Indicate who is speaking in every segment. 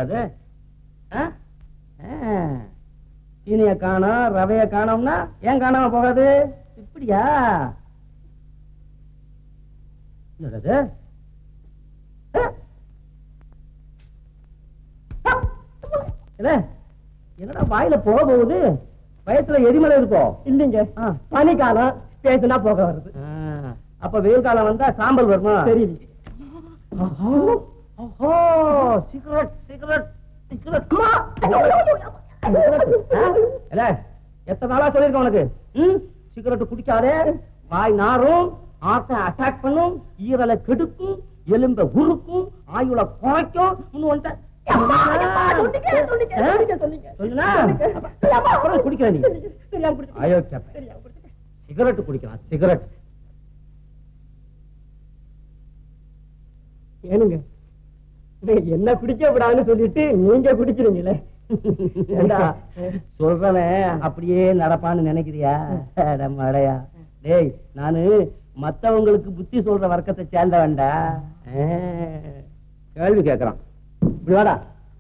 Speaker 1: என்னது ஆ? ஆ. சீனிய காணோம் ரவைய காணோம்னா ஏன் காணாம போகாது இப்படியா என்னது ஆ? ஆ! என்ன? என்னடா வாயில போக போகுது வயசுல எரிமலை இருக்கோ
Speaker 2: இல்லைங்க
Speaker 1: ஆ.
Speaker 2: பனிக்காலம் பேசுனா போக வருது
Speaker 1: ஆ, அப்ப வெயில் காலம் வந்தா சாம்பல் வருமா
Speaker 2: தெரியல
Speaker 1: ஓஹோ ஓஹோ சிகரெட் சிகரெட் சிகரெட் இல்ல எத்தனை நாளா சொல்லிருக்கேன் உனக்கு ம் சிகரெட் குடிக்காதே வாய் நாரும் ஆட்டை அட்டாக் பண்ணும் ஈரலை கெடுக்கும் எலும்ப உருக்கும் ஆயுள குறைக்கும் இன்னும் வந்துட்ட சொல்லுனா அப்புறம் குடிக்கிற நீ அயோக்கிய சிகரெட் குடிக்கலாம் சிகரெட்
Speaker 2: ஏனுங்க என்ன குடிக்க விடாதுன்னு சொல்லிட்டு நீங்க குடிக்கிறீங்களே
Speaker 1: ஏண்டா, சொல்றவன் அப்படியே நடப்பான்னு நினைக்கிறியா நம்ம அடையா டேய் நானு மத்தவங்களுக்கு புத்தி சொல்ற வர்க்கத்தை சேர்ந்தவன்டா ஆ, கேள்வி கேக்குறான் இப்படி வாடா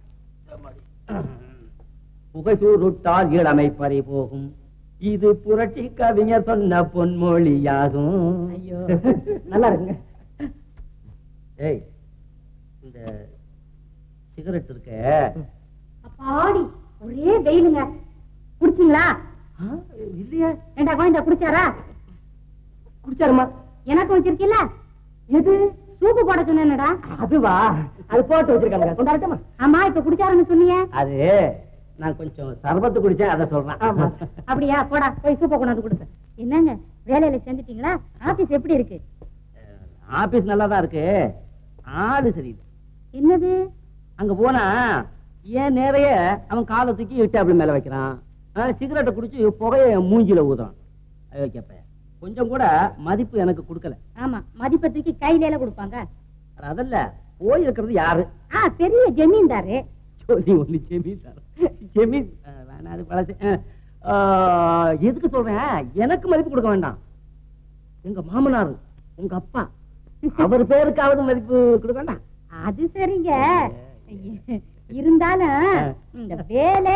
Speaker 1: புகை சூருட்டால் இளமை பறி போகும் இது புரட்சி கவிஞர் சொன்ன பொன்மொழியாகும்
Speaker 2: ஐயோ நல்லா இருக்குங்க
Speaker 1: ஏய் இந்த சிகரெட் இருக்க
Speaker 3: அப்பாடி ஒரே வெயிலுங்க குடிச்சீங்களா
Speaker 1: ஆ, இல்லையே
Speaker 3: ஏண்டா குழந்தை குடிச்சாரா
Speaker 2: குடிச்சாருமா
Speaker 3: எனக்கு வச்சிருக்கீல்ல
Speaker 2: எது
Speaker 3: சூப்பு போட சொன்னேனடா
Speaker 2: அதுவா அது போட்டு வச்சிருக்காங்க கொண்டாடட்டுமா
Speaker 3: ஆமா இப்ப குடிச்சாருன்னு சொன்னீங்க
Speaker 1: அது நான் கொஞ்சம் சர்பத்து குடிச்சேன் அதை சொல்றேன்
Speaker 2: ஆமா.
Speaker 3: அப்படியா போடா போய் சூப்பை கொண்டாந்து கொடுங்க என்னங்க வேலையில செஞ்சுட்டீங்களா ஆபீஸ் எப்படி இருக்கு
Speaker 1: ஆபீஸ் நல்லா தான் இருக்கு ஆளு சரியில்லை
Speaker 3: என்னது
Speaker 1: அங்க போனா ஏன் நிறைய அவன் காலை தூக்கி இட்டு அப்படி மேல வைக்கிறான் ஆ, சிகரெட்டை குடிச்சு புகைய மூஞ்சில ஊதுறான் கேப்ப கொஞ்சம் கூட மதிப்பு எனக்கு கொடுக்கல
Speaker 3: ஆமா மதிப்பை தூக்கி கையில கொடுப்பாங்க
Speaker 1: அட, அதல்ல போய் இருக்கிறது யாரு
Speaker 3: ஆ பெரிய ஜமீன்தாரு
Speaker 1: சொல்லி ஒண்ணு ஜெமீன் ஜெமீன் ஆ, வேணாம் அது பழசு ஆ, ஆ, எதுக்கு சொல்றேன் எனக்கு மதிப்பு கொடுக்க வேண்டாம் எங்க மாமனார் உங்க அப்பா அவர் பேருக்காவது மதிப்பு கொடுக்க வேண்டாம்
Speaker 3: அது சரிங்க இருந்தாலும் இந்த வேலை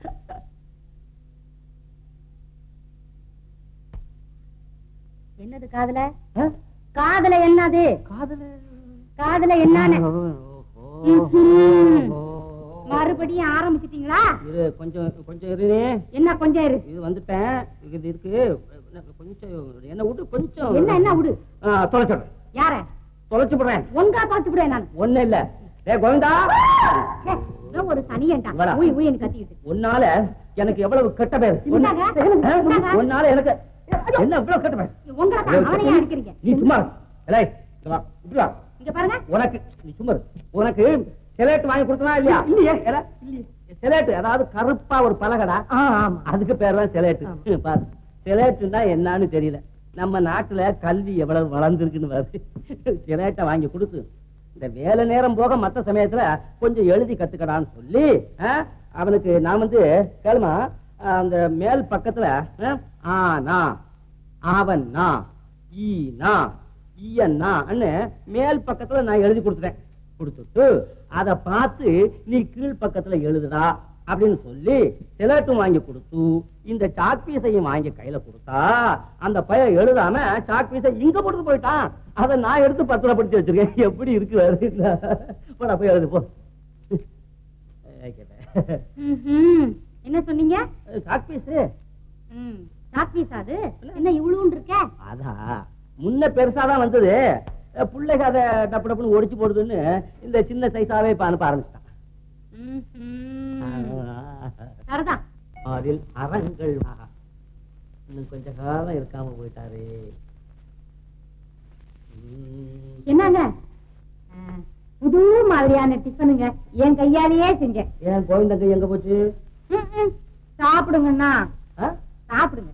Speaker 3: என்னது காதுல
Speaker 1: ஆ?
Speaker 3: காதுல என்னது
Speaker 1: காதல
Speaker 3: காதுல என்னன்னு ம்ஹும். மறுபடியும் ஆரம்பிச்சிட்டீங்களா
Speaker 1: இரு கொஞ்சம் கொஞ்சம் இரு
Speaker 3: என்ன கொஞ்சம் இரு
Speaker 1: இது வந்துட்டேன் இது இருக்கு கொஞ்சம் என்ன விட்டு கொஞ்சம்
Speaker 3: என்ன என்ன விடு
Speaker 1: தொலைச்சிடுறேன்
Speaker 3: யார
Speaker 1: தொலைச்சு போடுறேன்
Speaker 3: ஒங்கா பார்த்து விடுறேன் நான்
Speaker 1: ஒண்ணு இல்ல ஏ கோவிந்தா
Speaker 3: ச்சே, இவன் ஒரு சனியன்டா
Speaker 1: வாடா.
Speaker 3: உய் உயின்னு கத்திக்கிட்டு
Speaker 1: உன்னால எனக்கு எவ்வளவு கெட்ட பேர்
Speaker 3: இந்தாங்க,
Speaker 1: ஆ?
Speaker 3: இந்தாங்க.
Speaker 1: உன்னால எனக்கு என்ன இவ்வளவு கெட்ட பேர்
Speaker 3: உங்களை தான் அவனையே அடிக்கிறீங்க
Speaker 1: நீ சும்மா இரு. ஏலே, இங்க வா, இப்படி வா.
Speaker 3: இங்க பாருங்க
Speaker 1: உனக்கு நீ சும்மா இரு. உனக்கு சிலேட் வாங்கி கொடுத்தனா இல்லையா இல்லையே சிலேட் அதாவது கருப்பா ஒரு பலகடா
Speaker 2: ஆமா
Speaker 1: அதுக்கு பேர் தான் சிலேட்டு பாரு சிலேட்டுன்னா என்னன்னு தெரியல நம்ம நாட்டுல கல்வி எவ்வளவு வளர்ந்துருக்குன்னு பாரு சிலேட்டை வாங்கி கொடுத்து இந்த வேலை நேரம் போக மத்த சமயத்துல கொஞ்சம் எழுதி கத்துக்கடான்னு சொல்லி ஆ, அவனுக்கு நான் வந்து கேளுமா ஆ, அந்த மேல் பக்கத்துல ஆ, ஆனா அவன் நா ஈ நா ஈயன்னா மேல் பக்கத்துல நான் எழுதி கொடுத்துட்டேன் கொடுத்துட்டு அத பார்த்து நீ கீழ் பக்கத்துல எழுதுடா அப்படின்னு சொல்லி சிலேட்டும் வாங்கி கொடுத்து இந்த சாக் பீஸையும் வாங்கி கையில கொடுத்தா அந்த பையன் எழுதாம சாக் பீஸை இங்க போட்டு போயிட்டான் அதை நான் எடுத்து பத்திரப்படுத்தி வச்சிருக்கேன் எப்படி இருக்கு பாரு. போடா போய் எழுது போ
Speaker 3: ம்ஹும். என்ன சொன்னீங்க
Speaker 1: சாக் பீஸ்
Speaker 3: ம், சாக் பீஸ் அது என்ன இவ்வளவுன்னு இருக்க
Speaker 1: அதா முன்ன பெருசாதான் வந்தது அஹ் புள்ளைக அதை டப்பு டப்புன்னு ஒடிச்சு போடுதுன்னு இந்த சின்ன சைஸாவே இப்ப அனுப்ப ஆரம்பிச்சிட்டான்
Speaker 3: ம்ஹும். சரிதான்
Speaker 1: அதில் அறங்கள் ஆஹா. இன்னும் கொஞ்ச காலம் இருக்காம போயிட்டாரு உம்.
Speaker 3: என்னங்க ஆ, புது மாதிரியான டிஃபனுங்க என் கையாலேயே செஞ்சேன்
Speaker 1: ஏன் கோவிந்தங்க எங்க போச்சு
Speaker 3: ம், ம். சாப்பிடுங்கண்ணா
Speaker 1: ஆ?
Speaker 3: சாப்பிடுங்க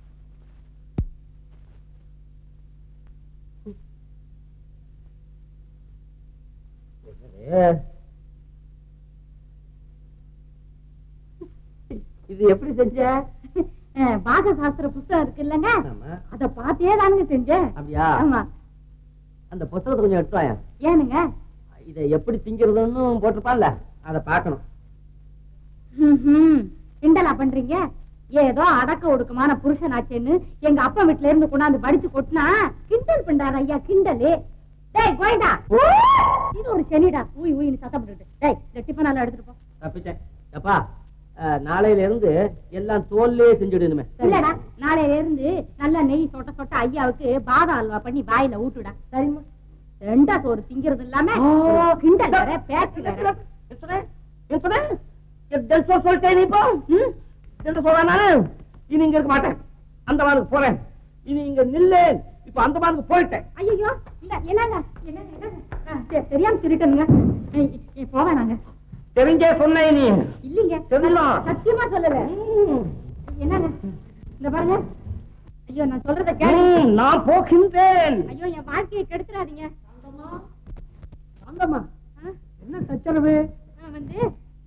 Speaker 1: என்னது? இது எப்படி செஞ்ச
Speaker 3: ஆ, பாக சாஸ்திர புஸ்தகம் இருக்கு இல்லங்க
Speaker 1: ஆமா.
Speaker 3: அத பார்த்தே தானுங்க செஞ்சேன்
Speaker 1: அப்படியா
Speaker 3: ஆமா
Speaker 1: அந்த புத்தகத்தை கொஞ்சம் எடுத்து வாயேன்.
Speaker 3: ஏனுங்க
Speaker 1: இதை எப்படி திங்கிறதுன்னு போட்டிருப்பான்ல அதை பார்க்கணும்
Speaker 3: ம்ஹும். கிண்டலா பண்றீங்க ஏதோ அடக்க ஒடுக்கமான புருஷனாச்சேன்னு எங்க அப்பா வீட்டுல இருந்து கொண்டாந்து படிச்சு கொட்டினா கிண்டல் பண்றாரு ஐயா கிண்டலு டேய் கோயண்டா இது ஒரு சனிடா ஊய் ஊயின்னு சத்தம் போட்டுட்டு டேய் இந்த டிஃபன் எல்லாம் எடுத்துட்டு போ
Speaker 1: தப்பிச்சேன் அப்பா அஹ், நாளையில இருந்து எல்லாம் தோல்லே செஞ்சுடுமே
Speaker 3: இல்லடா நாளையில இருந்து நல்லா நெய் சொட்ட சொட்ட ஐயாவுக்கு பாதாம் அல்வா பண்ணி வாயில ஊட்டுடா சரிம்மா ரெண்டா சோறு திங்கிறது இல்லாம கிண்டல் வேற பேச்சு வேற
Speaker 1: சொல்லிட்டேன் நீ இப்போ ம்? என்ன சொல்றேன் நானு இனி இங்க இருக்க மாட்டேன் அந்த மானுக்கு போறேன் இனி இங்க நில்லேன் இப்ப அந்த மானுக்கு போயிட்டேன்
Speaker 3: ஐயோ இல்ல என்னங்க என்னங்க என்னங்க ஆ, சரி, தெரியாம சொல்லிட்டேனுங்க ஏய், ஏய், போவேணாங்க
Speaker 1: தெரிஞ்சே சொன்னேன் நீ
Speaker 3: இல்லீங்க
Speaker 1: சொல்லலாம்.
Speaker 3: சத்தியமா சொல்லல
Speaker 1: ம்.
Speaker 3: என்னங்க இந்த பாருங்க ஐயோ நான் சொல்றத கேளு
Speaker 1: ம், நான் போகின்றேன்
Speaker 3: ஐயோ என் வாழ்க்கையை கெடுத்துறாதீங்க
Speaker 2: வாங்கம்மா
Speaker 3: ஆ,
Speaker 2: என்ன சச்சரவு
Speaker 3: ஆ, வந்து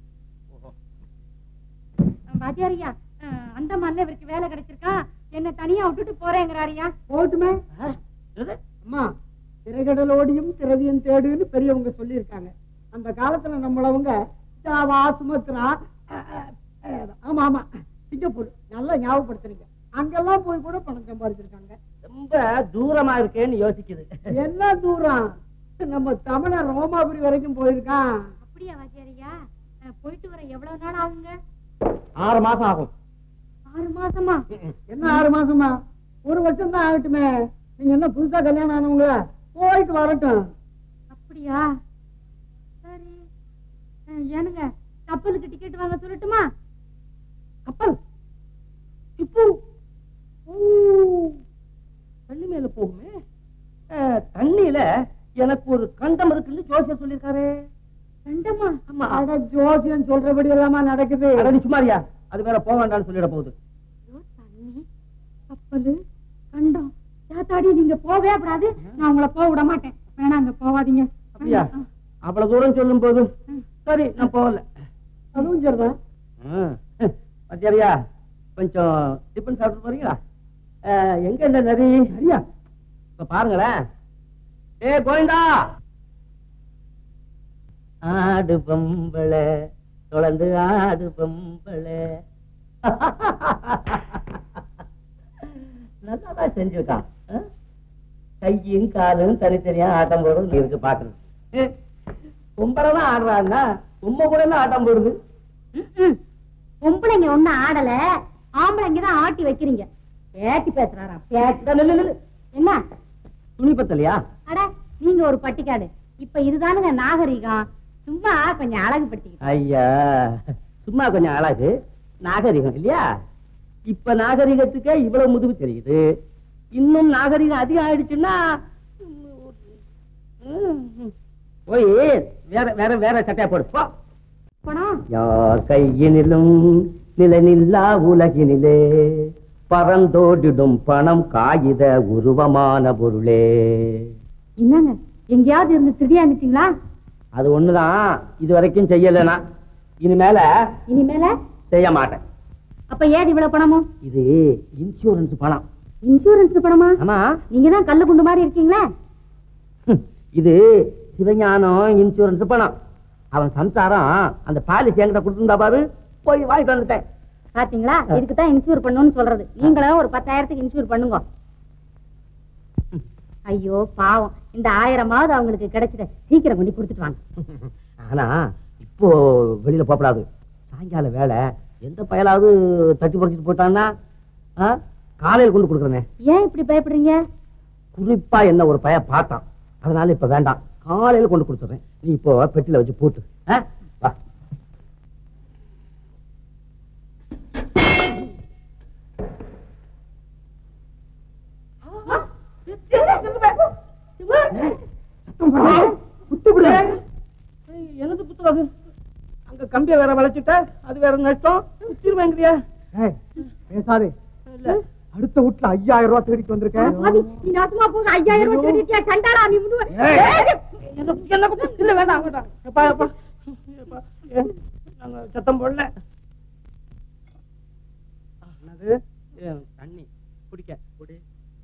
Speaker 3: பாத்தியாரியா அந்த மல்ல இவருக்கு வேலை கிடைச்சிருக்கா என்ன தனியா விட்டுட்டு போறேங்கிறாரியா
Speaker 2: போட்டுமே
Speaker 1: ஆ, என்னது?
Speaker 2: அம்மா திரைகடலோடியும் திரவியம் தேடுன்னு பெரியவங்க சொல்லியிருக்காங்க அந்த காலத்துல நம்மளவங்க ஜாவா சுமத்ரா அஹ், அஹ், அஹ், ஆமா ஆமா சிங்கப்பூர் நல்லா ஞாபகப்படுத்துறீங்க அங்கெல்லாம் போய் கூட பணம் சம்பாதிச்சிருக்காங்க
Speaker 1: ரொம்ப தூரமா இருக்கேன்னு யோசிக்குது
Speaker 2: என்ன தூரம் நம்ம தமிழர் ரோமாபுரி வரைக்கும் போயிருக்கான்
Speaker 3: அப்படியா வாத்தியாரியா அஹ், போயிட்டு வர எவ்வளவு நாள் ஆகுங்க
Speaker 1: ஆறு மாசம் ஆகும்
Speaker 3: ஆறு மாசமா
Speaker 2: என்ன ஆறு மாசமா ஒரு வருஷம் தான் ஆகட்டுமே நீங்க என்ன புதுசா கல்யாணம் ஆனவங்க போயிட்டு வரட்டும்
Speaker 3: அப்படியா சரி அஹ், ஏனுங்க கப்பலுக்கு டிக்கெட் வாங்க சொல்லட்டுமா
Speaker 1: கப்பல் இப்போ ஓ, தண்ணி மேல போகுமே அஹ், தண்ணியில எனக்கு ஒரு கண்டம் இருக்குன்னு ஜோசியர் சொல்லியிருக்காரு
Speaker 3: ரெண்டமா
Speaker 1: ஆமா
Speaker 2: அட ஜோசியம் சொல்றபடி எல்லாமா நடக்குது
Speaker 1: அட, நீ சும்மாரியா அது வேற போக வேண்டாம்னு சொல்லிட போகுது
Speaker 3: ஐயோ, தண்ணி கப்பலு கண்டம் சேத்தாடி நீங்க போவே கூடாது நான் உங்களை போக விட மாட்டேன் வேணாங்க போவாதீங்க
Speaker 1: அப்படியா அவ்வளவு தூரம் சொல்லும் போது சரி நான் போகல
Speaker 2: அதுவும் சரிதான்
Speaker 1: பத்தியாரியா கொஞ்சம் டிஃபன் சாப்பிட்டு போறீங்களா அஹ், எங்க இந்த நரி
Speaker 2: சரியா
Speaker 1: இப்ப பாருங்களேன் ஏ கோவிந்தா ஆடு பொம்பளை தொடர்ந்து ஆடு பொம்பளை நல்லாதான் செஞ்சிருக்கான் ஆ? கையும் காலும் தனித்தனியா ஆட்டம் போடுறது இருக்கு பாக்குறது பொம்பளை தான் ஆடுறான்னா உண்மை கூட எல்லாம் ஆட்டம் போடுது
Speaker 3: ம்ம். பொம்பளைங்க ஒண்ணும் ஆடல ஆம்பளைங்க தான் ஆட்டி வைக்கிறீங்க பேட்டி பேசுறாரா பேச்சு
Speaker 1: இல்ல, இல்ல, இல்ல.
Speaker 3: என்ன
Speaker 1: துணி பத்தலையா
Speaker 3: அட நீங்க ஒரு பட்டிக்காடு இப்ப இதுதானுங்க நாகரிகம் சும்மா கொஞ்சம் அழகு படுத்திக்கிட்டு
Speaker 1: ஐயா சும்மா கொஞ்சம் அழகு நாகரிகம் இல்லையா இப்ப நாகரிகத்துக்கே இவ்வளவு முதுகு தெரியுது இன்னும் நாகரிகம் அதிகம் ஆயிடுச்சுன்னா ம், போய் வேற வேற வேற சட்டையா போடு போ
Speaker 3: பணம்
Speaker 1: யார் கையினிலும் நிலனில்லா உலகினிலே பறந்தோடிடும் பணம் காகித உருவமான பொருளே
Speaker 3: என்னங்க எங்கேயாவது இருந்து திடீர்னுட்டீங்களா
Speaker 1: அது ஒண்ணுதான் இது வரைக்கும் செய்யலைனா இனிமேல
Speaker 3: இனிமேல
Speaker 1: செய்ய மாட்டேன்
Speaker 3: அப்ப ஏது இவ்வளவு பணமும்
Speaker 1: இது இன்சூரன்ஸ் பணம்
Speaker 3: இன்சூரன்ஸ் பணமா
Speaker 1: ஆமா
Speaker 3: நீங்க தான் கல்லு குண்டு மாதிரி இருக்கீங்களே
Speaker 1: ஹம், இது சிவஞானம் இன்சூரன்ஸ் பணம் அவன் சம்சாரம் அந்த பாலிசி என்கிட்ட கொடுத்துருந்தா பாரு போய் வாங்கிட்டு வந்துட்டேன்
Speaker 3: பாத்தீங்களா இதுக்கு தான் இன்சூர் பண்ணணும்னு சொல்றது நீங்களும் ஒரு பத்தாயிரத்துக்கு இன்சூர் பண்ணுங்க ஐயோ பாவம் இந்த ஆயிரமாவது அவங்களுக்கு கிடைச்சிட சீக்கிரம் கொண்டு கொடுத்துட்டு வாங்க
Speaker 1: ஆனா இப்போ வெளியில போகக்கூடாது சாயங்கால வேலை எந்த பயலாவது தட்டி பறிச்சுட்டு போட்டான்னா ஆ, காலையில கொண்டு கொடுக்குறேனே
Speaker 3: ஏன் இப்படி பயப்படுறீங்க
Speaker 1: குறிப்பா என்ன ஒரு பய பார்த்தான் அதனால இப்ப வேண்டாம் காலையில கொண்டு கொடுத்துறேன் நீ இப்போ பெட்டில வச்சு பூட்டு ஆ? வா
Speaker 2: சத்தம் போடாத. குத்து விடு.
Speaker 1: எனக்கு குத்துறது அங்க கம்பிய வேற வளைச்சிட்ட அது வேற நஷ்டம் குத்திருவேங்கிறியா
Speaker 2: ஏய், பேசாதே
Speaker 1: இல்ல
Speaker 2: அடுத்த வீட்டுல ஐயாயிரம் ரூபாய் தேடிட்டு வந்திருக்கேன்
Speaker 3: பாவி, நீ நாசமா போக ஐயாயிரம் ரூபாய் தேடிட்டியா சண்டாளா நீ முன்னுவ
Speaker 1: என்ன என்ன குத்து? இல்ல வேண்டாம் வேண்டாம் எப்பா எப்பா எப்பா ஏ, நாங்க சத்தம் போடல
Speaker 2: என்னது
Speaker 1: ஏ, தண்ணி குடிக்க குடி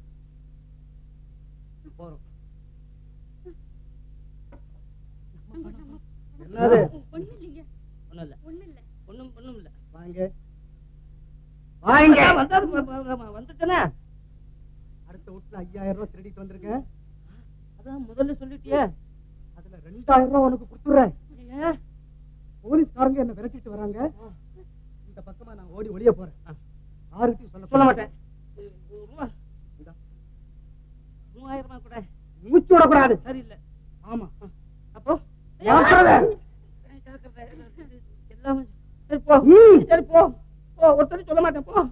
Speaker 1: போறோம்
Speaker 2: என்னது
Speaker 3: ஒண்ணும் இல்லைங்க
Speaker 1: ஒண்ணும் இல்ல
Speaker 3: ஒண்ணு இல்ல
Speaker 1: ஒண்ணும் ஒண்ணும் இல்ல
Speaker 2: வாங்க வாங்க
Speaker 1: அதான் வந்தாரு, வ- வ- வ- வந்துட்டேனே
Speaker 2: அடுத்த வீட்டுல ஐயாயிரம் ரூபாய் திருடிட்டு வந்திருக்கேன்
Speaker 1: அதான் முதல்ல சொல்லிட்டியே
Speaker 2: அதுல ரெண்டாயிரம் ரூபாய் உனக்கு கொடுத்துறேன்
Speaker 1: ஏன்?
Speaker 2: போலீஸ்காரங்க என்ன விரட்டிட்டு வராங்க இந்த பக்கமா நான் ஓடி ஒளிய போறேன் யாருக்கிட்டையும் சொல்ல
Speaker 1: சொல்ல மாட்டேன் ஒரு ரூபா
Speaker 2: இந்தா.
Speaker 1: மூவாயிரம் ரூபாய் கூட
Speaker 2: மூச்சு விடக்கூடாது
Speaker 1: சரியில்லை
Speaker 2: ஆமா
Speaker 1: அப்போ
Speaker 2: ஜாக்கிரதை.
Speaker 1: ஜாக்கிரதை. எல்லாமே சரி போ
Speaker 2: ம்.
Speaker 1: சரி போ போ ஒருத்தரும் சொல்ல மாட்டேன் போ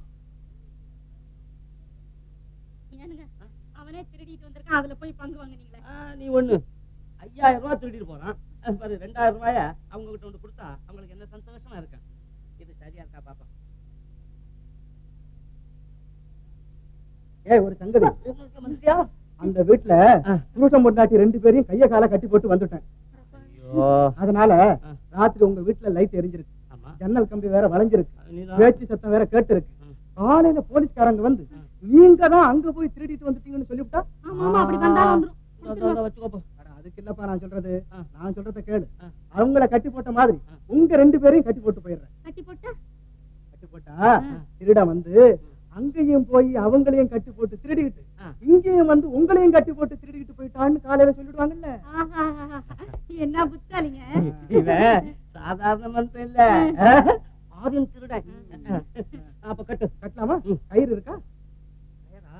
Speaker 3: ஏனுங்க அவனே திருடிட்டு வந்திருக்கான் அதுல போய் பங்கு வாங்குனீங்களே
Speaker 1: ஆ, நீ ஒண்ணு ஐயாயிரம் ரூபாய் திருடிட்டு போறான் அது பாரு ரெண்டாயிரம் ரூபாய அவங்க கிட்ட வந்து கொடுத்தா அவங்களுக்கு என்ன சந்தோஷமா இருக்கேன் இது சரியா இருக்கா பாப்பா
Speaker 2: ஏய் ஒரு சங்கதி
Speaker 1: வந்துட்டியா
Speaker 2: அந்த வீட்டுல
Speaker 1: ஆ.
Speaker 2: புருஷன் பொண்டாட்டி ரெண்டு பேரையும் கைய கால கட்டி போட்டு வந்துட்டேன்
Speaker 1: ஐயோ
Speaker 2: அதனால
Speaker 1: ஆ.
Speaker 2: ராத்திரி உங்க வீட்டுல லைட் எரிஞ்சிருக்கு
Speaker 1: ஆமா
Speaker 2: ஜன்னல் கம்பி வேற வளைஞ்சிருக்கு
Speaker 1: நீதான்
Speaker 2: பேச்சு சத்தம் வேற கேட்டு இருக்கு
Speaker 1: ம்.
Speaker 2: காலையில போலீஸ்காரங்க வந்து
Speaker 1: ம்.
Speaker 2: நீங்க தான் அங்க போய் திருடிட்டு வந்துட்டீங்கன்னு சொல்லிவிட்டா
Speaker 3: ஆமா ஆமா அப்படி வந்தாலும் வந்துரும்
Speaker 1: இதோ, இதோ, இதோ வச்சுக்கோ போ.
Speaker 2: அட, அதுக்கு இல்லப்பா நான் சொல்றது
Speaker 1: ஆ.
Speaker 2: நான் சொல்றத கேளு
Speaker 1: ஆ.
Speaker 2: அவங்கள கட்டி போட்ட மாதிரி
Speaker 1: ஆ.
Speaker 2: உங்க ரெண்டு பேரையும் கட்டி போட்டு போயிடுறேன்
Speaker 3: கட்டி போட்டா
Speaker 2: கட்டி போட்டா
Speaker 3: ஆ.
Speaker 2: திருட வந்து அங்கேயும் போய் அவங்களையும் கட்டி போட்டு திருடிக்கிட்டு
Speaker 1: ஆ.
Speaker 2: இங்கேயும் வந்து உங்களையும் கட்டி போட்டு திருடிக்கிட்டு போயிட்டான்னு காலையில சொல்லிடுவாங்கல்ல
Speaker 3: ஆஹா, என்ன புத்தாலிங்க
Speaker 1: இவன் சாதாரண மனுஷன் இல்ல ஆதியம் திருடன் அப்ப கட்டு
Speaker 2: கட்டலாமா
Speaker 1: ம்.
Speaker 2: கயிறு இருக்கா
Speaker 1: கயிறா?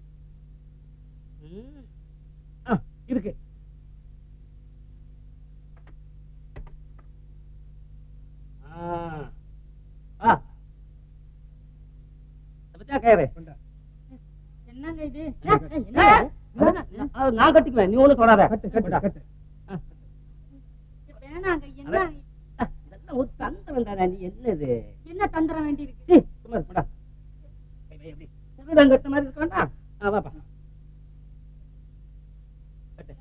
Speaker 1: ம். ஆ, இருக்கு ஆ. ஆ. இதை பத்தியா கயிறு
Speaker 2: கொண்டா.
Speaker 3: என்னங்க இது
Speaker 2: கட்டு,
Speaker 3: ஏய், என்ன இது?
Speaker 1: நான் நான் நான் கட்டிக்குவேன் நீ ஒண்ணும் தொடாத
Speaker 2: கட்டு கட்டு கட்டு
Speaker 3: வேணாங்க என்ன
Speaker 1: ஆ, இதெல்லாம் ஒரு தந்திரம் தானே நீ என்னது
Speaker 3: என்ன தந்திரம் வேண்டி இருக்கு
Speaker 1: சீ, சும்மா இரு, போடா. கை வை அப்படி. திருடன் கட்ட மாதிரி இருக்க வேண்டாம் ஆ, வாப்பா கட்டு.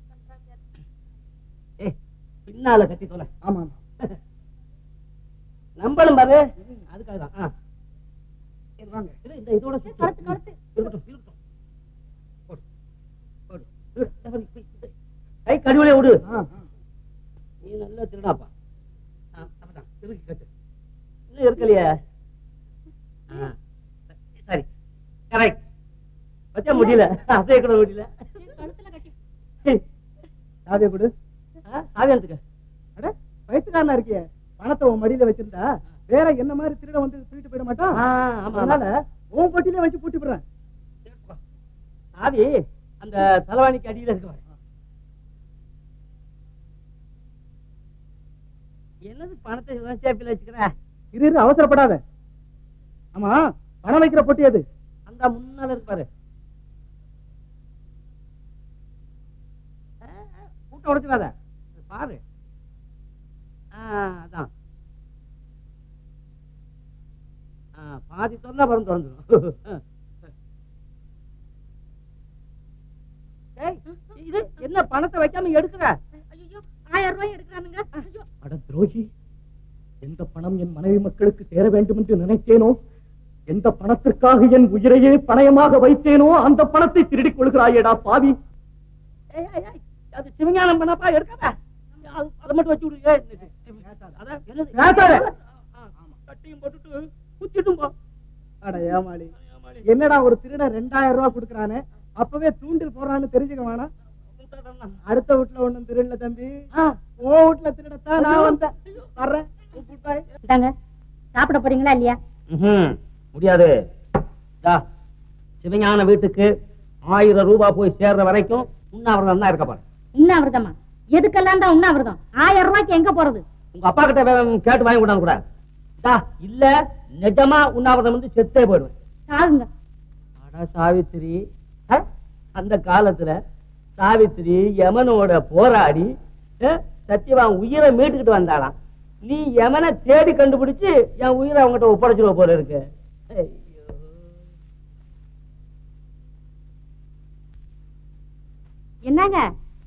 Speaker 1: ஏய், பின்னால கட்டி தொலை
Speaker 2: ஆமா ஆமா
Speaker 1: நம்பளும் பாரு அதுக்காக தான் ஆ.
Speaker 2: சரி, வாங்க
Speaker 1: இது, இந்த இதோட சுத்து.
Speaker 3: கழுத்து, கழுத்து.
Speaker 1: இருக்கட்டும் இருக்கட்டும் போடு, போடு. இரு, இந்த பாரு, இப்ப இந்த கை கழுவிலே விடு
Speaker 2: ஆ, ஆ.
Speaker 1: நீ நல்லா திருடாப்பா ஆ, அப்படிதான் இருக்கு கட்டு இன்னும் இருக்கலையே ஆ, சரி கரெக்ட் பச்சா முடியல அசைய கூட முடியல
Speaker 3: சரி, கழுத்துல கட்டி
Speaker 2: சாவியை கொடு
Speaker 1: ஆ, சாவியானத்துக்கு
Speaker 2: அட வயிற்றுக்காரனா இருக்கியே பணத்தை உன் மடியில வச்சிருந்தா வேற என்ன மாதிரி திருட வந்து தூக்கிட்டு போயிட மாட்டான்
Speaker 1: ஆ, ஆமா ஆமா
Speaker 2: அதனால உன் பொட்டிலே வச்சு பூட்டி போடுறேன்
Speaker 1: சாவி அந்த தலைவாணிக்கு அடியில இருக்கு பாரு. என்னது பணத்தை இவன் சேப்பில் வச்சுக்கிற
Speaker 2: இரு இரு அவசரப்படாத ஆமா பணம் வைக்கிற பொட்டி அது
Speaker 1: அந்த முன்னால இருக்கு பாரு ஆ, ஆ, கூட்ட உடைச்சிடாத பாரு ஆ, அதான் ஆ, பாதி திறந்தா பரம் திறந்துடும் ஏய், இது என்ன பணத்தை வைக்காம எடுக்கிற
Speaker 3: ஐயோ ஆயிரம் ரூபாய் எடுக்கிறானுங்க ஐயோ
Speaker 2: அட துரோகி எந்த பணம் என் மனைவி மக்களுக்கு சேர வேண்டும் என்று நினைத்தேனோ எந்த பணத்திற்காக என் உயிரையே பணயமாக வைத்தேனோ அந்த பணத்தை திருடிக் கொள்கிறாயேடா பாவி
Speaker 1: ஏய், ஏய், ஏய், அது சிவஞானம் பண்ணப்பா எடுக்காத அது- அதை மட்டும் வச்சு விடு ஏய், இது சிவ- அதான் என்னது?
Speaker 2: பேசாத.
Speaker 1: ஆ, கட்டியும் போட்டுட்டு குத்திட்டும் போ
Speaker 2: அட ஏமாளி என்னடா ஒரு திருடன் ரெண்டாயிரம் ரூபாய் கொடுக்கறானே அப்பவே தூண்டில் போடுறான்னு தெரிஞ்சுக்க வேணாம் அடுத்த வீட்டுல ஒண்ணும் திருடல தம்பி
Speaker 1: ஆ,
Speaker 2: உன் வீட்டுல திருடத்தான் நான் வந்தேன் வர்றேன் உன் கூட்டாய்.
Speaker 3: இந்தாங்க சாப்பிட போறீங்களா இல்லையா
Speaker 1: ம்ஹும். முடியாது தா, சிவஞான வீட்டுக்கு ஆயிரம் ரூபாய் போய் சேர்ற வரைக்கும் உண்ணாவிரதம் தான் இருக்க பாரு
Speaker 3: உண்ணாவிரதமா எதுக்கெல்லாம் தான் உண்ணாவிரதம் ஆயிரம் ரூபாய்க்கு எங்க போறது
Speaker 1: உங்க அப்பா கிட்ட வே- கேட்டு வாங்கி கொண்டாந்து கூட தா, இல்ல நிஜமா உண்ணாவிரதம் வந்து செத்தே போயிடுவேன்
Speaker 3: சாகுங்க
Speaker 1: அட சாவித்திரி அ, அந்த காலத்துல சாவித்திரி யமனோட போராடி அ, சத்தியவான் உயிரை மீட்டுக்கிட்டு வந்தாளாம் நீ யமனை தேடி கண்டுபிடிச்சு என் உயிரை அவங்ககிட்ட ஒப்படைச்சிருவ போல இருக்கு ஐயோ.
Speaker 3: என்னங்க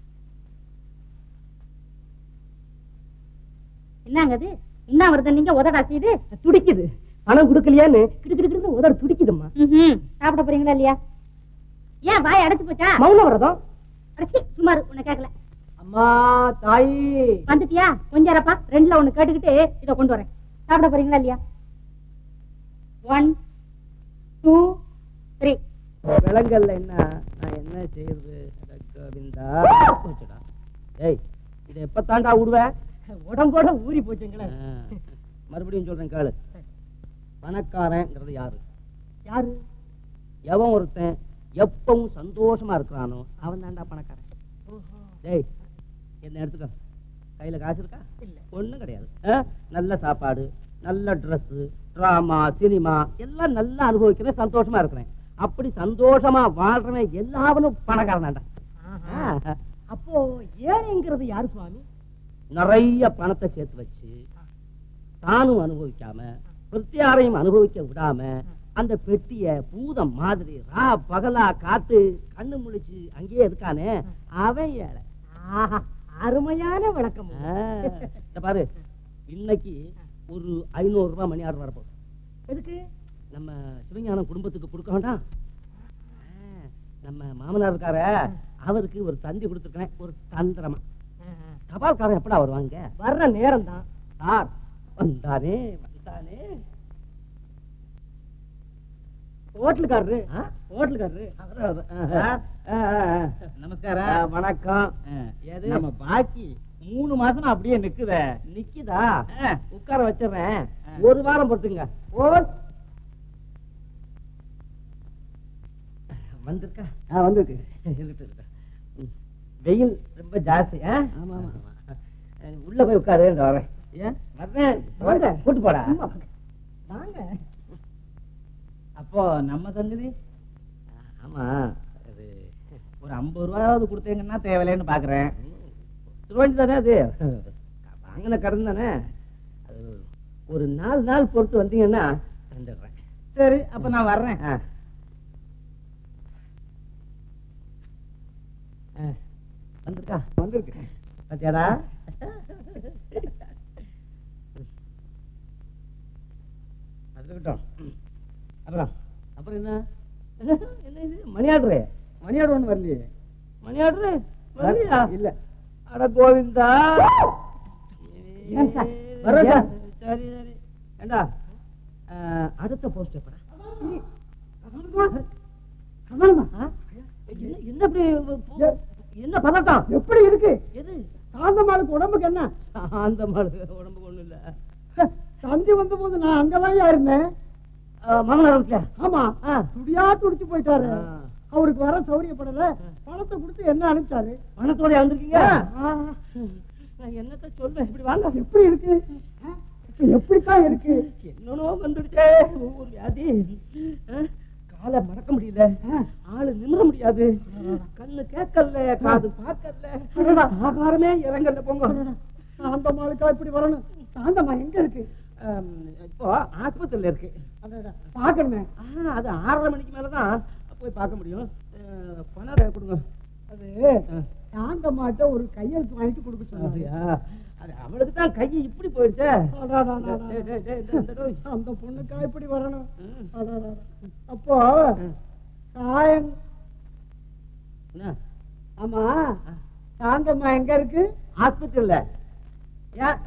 Speaker 3: என்னங்க அது உண்ணாவிரதம் நீங்க உதடா செய்து
Speaker 1: துடிக்குது பணம் கொடுக்கலையான்னு கிடு கிடு கிடு உதட துடிக்குதும்மா
Speaker 3: ம்ஹும். சாப்பிட போறீங்களா இல்லையா ஏன் வாய் அடைச்சு போச்சா
Speaker 1: மௌன விரதம்
Speaker 3: அடைச்சி சுமார் உன்னை கேட்கல
Speaker 2: அம்மா தாயி
Speaker 3: வந்துட்டியா கொஞ்சம் இருப்பா ரெண்டுல ஒண்ணு கேட்டுக்கிட்டு இத கொண்டு வரேன் சாப்பிட போறீங்களா இல்லையா ஒன் டூ த்ரீ
Speaker 1: விலங்கல்ல என்ன நான் என்ன செய்யறது அட கோவிந்தா போச்சுடா. ஏய் இதை எப்ப தாண்டா விடுவேன்
Speaker 2: உடம்போட ஊறி போச்சுங்களேன்
Speaker 1: மறுபடியும் சொல்றேன் கேளு பணக்காரங்கிறது யாரு
Speaker 2: யாரு
Speaker 1: எவன் ஒருத்தன் எப்பவும் சந்தோஷமா இருக்கிறானோ அவன் தான்டா பணக்காரன் டேய் என்ன எடுத்துக்க கையில காசு இருக்கா
Speaker 2: இல்ல.
Speaker 1: ஒண்ணும் கிடையாது ஆ? நல்ல சாப்பாடு நல்ல Dress டிராமா சினிமா எல்லாம் நல்லா அனுபவிக்கிறேன் சந்தோஷமா இருக்கிறேன் அப்படி சந்தோஷமா வாழ்றவன் எல்லாவனும் பணக்காரனாண்டா ஆ.
Speaker 2: அப்போ ஏழைங்கிறது யாரு சுவாமி
Speaker 1: நிறைய பணத்தை சேர்த்து வச்சு தானும் அனுபவிக்காம பிரத்தியாரையும் அனுபவிக்க விடாம அந்த பெட்டிய பூதம் மாதிரி ரா பகலா காத்து கண்ணு முழிச்சு அங்கேயே இருக்கானே அவன் ஏழை
Speaker 2: ஆஹா, அருமையான விளக்கம்
Speaker 1: ஆ, இத பாரு இன்னைக்கு ஒரு ஐநூறு ரூபாய் மணி ஆர்டர் வரப்போகுது
Speaker 2: எதுக்கு
Speaker 1: நம்ம சிவஞானம் குடும்பத்துக்கு கொடுக்க வேண்டாம் ஆ, நம்ம மாமனார் இருக்கார அவருக்கு ஒரு தந்தி கொடுத்துருக்கேன் ஒரு தந்திரமா தபால்காரன் எப்படா வருவாங்க
Speaker 2: வர்ற நேரம் தான்
Speaker 1: சார் வந்தானே வந்தானே
Speaker 2: ஹோட்டலுக்காரரு
Speaker 1: ஆ?
Speaker 2: ஹோட்டலுக்காரரு
Speaker 1: அவரு, அவரு. ஆ, ஆ, ஆ, ஆ.
Speaker 4: நமஸ்காரம்
Speaker 1: ஆ, வணக்கம் எது
Speaker 4: நம்ம பாக்கி மூணு மாசமா அப்படியே நிக்குதே
Speaker 1: நிக்குதா
Speaker 4: ஆ.
Speaker 1: உட்கார வச்சிடுறேன்
Speaker 4: ஆ.
Speaker 1: ஒரு வாரம் பொறுத்துங்க ஓ வந்திருக்கா ஆ வந்திருக்கு இருக்கட்டும், இருக்கட்டும். ம். வெயில் ரொம்ப ஜாஸ்தி ஆ?
Speaker 4: ஆமா, ஆமா.
Speaker 1: ஆ, உள்ள போய் உட்காரு இந்த வரேன்
Speaker 4: ஏன்
Speaker 1: வர்றேன் வாங்க கூட்டு போடா
Speaker 2: வாங்க
Speaker 4: அப்போ நம்ம சங்கதி
Speaker 1: ஆமா அது
Speaker 4: ஒரு ஐம்பது ரூபாயாவது கொடுத்தீங்கன்னா தேவையில்லைன்னு பாக்குறேன்
Speaker 1: திருவண்டி தானே அது வாங்கின கடன் தானே அது ஒரு நாலு நாள் பொறுத்து வந்தீங்கன்னா தந்துடுறேன்
Speaker 4: சரி அப்ப நான் வர்றேன்
Speaker 1: ஆ. ஆ, வந்திருக்கா
Speaker 4: வந்திருக்கு
Speaker 1: பாத்தியாடா அது இருக்கட்டும் அப்புறம் அப்புறம் என்ன என்ன இது மணி ஆர்டரு
Speaker 4: மணி ஆர்டர் ஒண்ணு வரலையே
Speaker 1: மணி ஆர்டரு வரலையா
Speaker 4: இல்ல
Speaker 1: அட கோவிந்தா
Speaker 2: ஏன் சார்?
Speaker 1: வர்றேன் சார்.
Speaker 2: ஏன்?
Speaker 1: சரி சரி ஏண்டா ஆ, அடுத்த போஸ்ட் எப்படா
Speaker 2: கமலமா
Speaker 1: ஆ? என்ன என்ன இப்படி பு- என்ன பதட்டம்
Speaker 2: எப்படி இருக்கு
Speaker 1: எது
Speaker 2: சாந்தமாளுக்கு உடம்புக்கு என்ன
Speaker 1: அந்த மாதிரி உடம்புக்கு ஒண்ணும் இல்ல
Speaker 2: தந்தி வந்த போது நான் அங்கதான் இருந்தேன்
Speaker 1: ஆ, மாமனார் வீட்டுல
Speaker 2: ஆமா
Speaker 1: ஆ.
Speaker 2: துடியா துடிச்சு போயிட்டாரு
Speaker 1: ஆ.
Speaker 2: அவருக்கு வர சௌரியப்படல பணத்தை கொடுத்து என்ன அனுப்பிச்சாரு
Speaker 1: பணத்தோட வந்திருக்கீங்க
Speaker 2: ஆ.
Speaker 1: நான் என்னத்த சொல்றேன் இப்படி வாங்க
Speaker 2: எப்படி இருக்கு ஆ? இப்ப எப்படித்தான் இருக்கு
Speaker 1: என்னனோ வந்துடுச்சே ஒரு வியாதி ஆ, காலை மடக்க முடியல ஆளு நிமிர முடியாது கண்ணு கேட்கல காது பார்க்கல ஆகாரமே இறங்கல போங்க
Speaker 2: சாந்தமாளுக்கா இப்படி வரணும் சாந்தமா எங்க இருக்கு
Speaker 1: ஆம், இப்போ ஆஸ்பத்திரியில இருக்கு
Speaker 2: அடடா, பார்க்கணுமே
Speaker 1: ஆ, அது ஆறரை மணிக்கு மேலதான் போய் பார்க்க முடியும் ஆ, பணம் கொடுங்க
Speaker 2: அது
Speaker 1: ஆ.
Speaker 2: சாந்தமாட்ட ஒரு கையெழுத்து வாங்கிட்டு கொடுக்க சொன்னாரு
Speaker 1: அப்படியா? அது அவளுக்கு தான் கை இப்படி போயிடுச்சே
Speaker 2: அடாடாடாடா.
Speaker 1: டேய், டேய், டேய், இந்த- இந்த டோய்.
Speaker 2: அந்த பொண்ணுக்கா இப்படி வரணும்
Speaker 1: ம்.
Speaker 2: அடாடாடா. அப்போ
Speaker 1: ம்.
Speaker 2: சாயம்
Speaker 1: என்ன?
Speaker 2: ஆமா சாந்தம்மா எங்க இருக்கு
Speaker 1: ஆஸ்பத்திரியில ஏன்?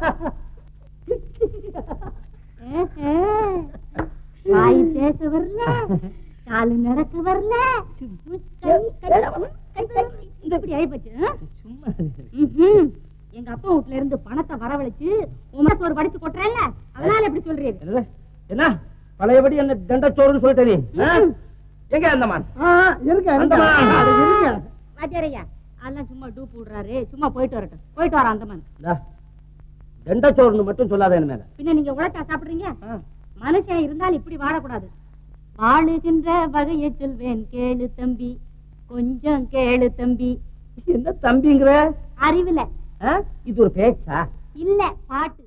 Speaker 3: வாய் பேச வரல காலு நடக்க வரல கை கை கை கை இப்படி ஆயிப்போச்சு ஆ?
Speaker 1: சும்மா
Speaker 3: ம்ஹும். எங்க அப்பா வீட்ல இருந்து பணத்தை வரவழைச்சு உமக்கு ஒரு படிச்சு கொட்டுறேன்ல அதனால எப்படி சொல்றீரு
Speaker 1: என்னது? என்ன பழையபடி என்ன தண்டச்சோறுன்னு சொல்லிட்ட நீ ஆ?
Speaker 3: ம்.
Speaker 1: எங்க அந்தமான்
Speaker 2: ஆ, இருங்க இருங்க.
Speaker 1: அந்தம்மா.
Speaker 2: அது இருங்க
Speaker 3: வாத்தியாரையா அதெல்லாம் சும்மா டூப் விடுறாரு சும்மா போயிட்டு வரட்டும் போயிட்டு வர அந்த
Speaker 1: இந்தா, தண்டச்சோறுன்னு மட்டும் சொல்லாத என்ன மேல
Speaker 3: பின்ன நீங்க உழைச்சா சாப்பிடுறீங்க
Speaker 1: ஆ.
Speaker 3: மனுஷன் இருந்தால் இப்படி வாழக்கூடாது வாழுகின்ற வகையை சொல்வேன் கேளு தம்பி கொஞ்சம் கேளு தம்பி
Speaker 1: என்ன தம்பிங்கிற
Speaker 3: அறிவுல
Speaker 1: ஆ? இது ஒரு பேச்சா
Speaker 3: இல்ல பாட்டு